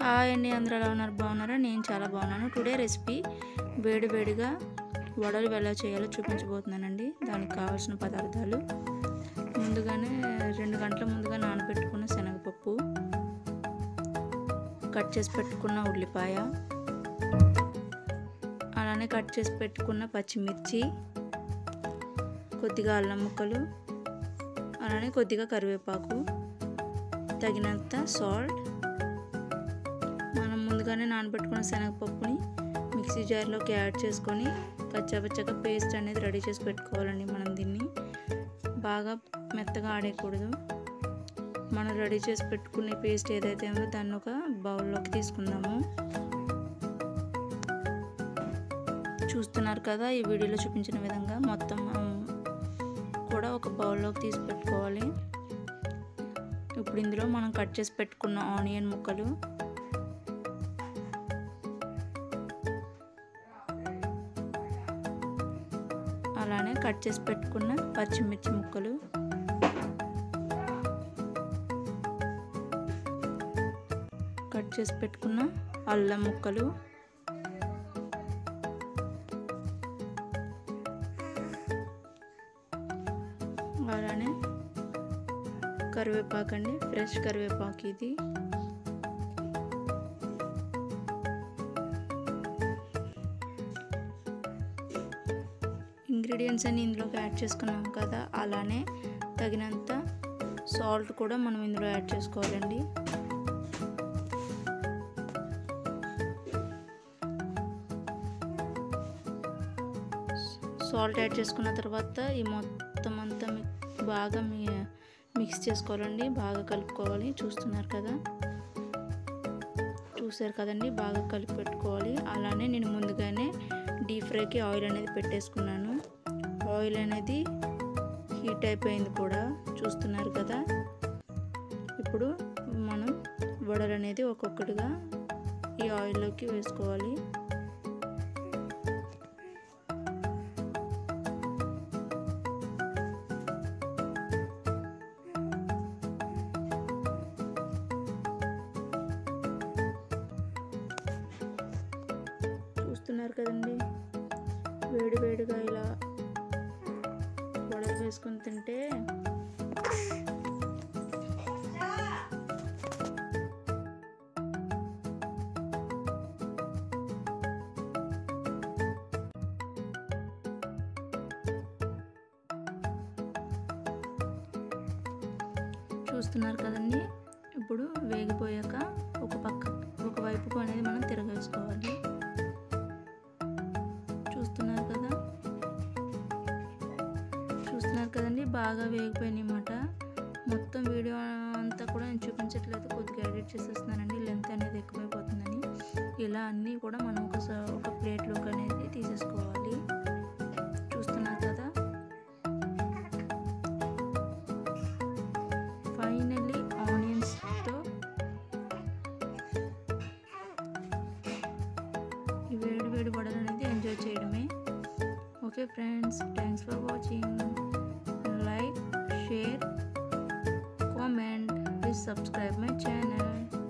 hi అండి అందరూ ఎలా ఉన్నారు బాగున్నారా నేను చాలా బాగున్నాను టుడే రెసిపీ వేడి వేడిగా వడలు ఎలా చేయాలో చూపించబోతున్నానండి దానికి కావాల్సిన పదార్థాలు ముందుగానే రెండు గంటల ముందుగా నానబెట్టుకున్న శనగపప్పు కట్ చేసి పెట్టుకున్న ఉల్లిపాయ అలానే కట్ చేసి పెట్టుకున్న పచ్చిమిర్చి కొద్దిగా అల్లం ముక్కలు అలానే కొద్దిగా కరివేపాకు తగినంత సాల్ట్ మనం ముందుగానే నానబెట్టుకున్న శనగపప్పుని మిక్సీ జార్లోకి యాడ్ చేసుకొని కచ్చాపచ్చగా పేస్ట్ అనేది రెడీ చేసి పెట్టుకోవాలండి మనం దీన్ని బాగా మెత్తగా ఆడేయకూడదు మనం రెడీ చేసి పెట్టుకునే పేస్ట్ ఏదైతే ఉందో దాన్ని ఒక బౌల్లోకి తీసుకుందాము చూస్తున్నారు కదా ఈ వీడియోలో చూపించిన విధంగా మొత్తం కూడా ఒక బౌల్లోకి తీసి పెట్టుకోవాలి ఇప్పుడు ఇందులో మనం కట్ చేసి పెట్టుకున్న ఆనియన్ ముక్కలు అలానే కట్ చేసి పెట్టుకున్న పచ్చిమిర్చి ముక్కలు కట్ చేసి పెట్టుకున్న అల్లం ముక్కలు అలానే కరివేపాకు అండి ఫ్రెష్ కరివేపాకు ఇది ఇంగ్రీడియంట్స్ అన్ని ఇందులోకి యాడ్ చేసుకున్నాం కదా అలానే తగినంత సాల్ట్ కూడా మనం ఇందులో యాడ్ చేసుకోవాలండి సాల్ట్ యాడ్ చేసుకున్న తర్వాత ఈ మొత్తం అంతా బాగా మీ మిక్స్ చేసుకోవాలండి బాగా కలుపుకోవాలి చూస్తున్నారు కదా చూసారు కదండి బాగా కలిపి పెట్టుకోవాలి అలానే నేను ముందుగానే డీప్ ఫ్రైకి ఆయిల్ అనేది పెట్టేసుకున్నాను ఆయిల్ అనేది హీట్ అయిపోయింది కూడా చూస్తున్నారు కదా ఇప్పుడు మనం వడలు అనేది ఒక్కొక్కటిగా ఈ ఆయిల్లోకి వేసుకోవాలి చూస్తున్నారు కదండి వేడి వేడిగా ఇలా వడలు వేసుకొని తింటే చూస్తున్నారు కదండి ఇప్పుడు వేగిపోయాక ఒక పక్క ఒక వైపుకు అనేది మనం తిరగేసుకోవాలి చూస్తున్నారు కదా చూస్తున్నారు కదండి బాగా వేగిపోయినాయి అన్నమాట మొత్తం వీడియో అంతా కూడా నేను చూపించట్లేదు కొద్దిగా ఎడిట్ చేసేస్తున్నానండి లెంత్ అనేది ఎక్కువైపోతుందని ఇలా అన్నీ కూడా మనం ఒక ఒక ప్లేట్లోకి అనేది తీసేసుకోవాలి చూస్తున్నారు కదా ఫైనల్లీ ఆనియన్స్తో ఈ వేడి వేడి వడలు అనేది ఎంజాయ్ చేయడమే okay friends thanks for watching like share comment please subscribe my channel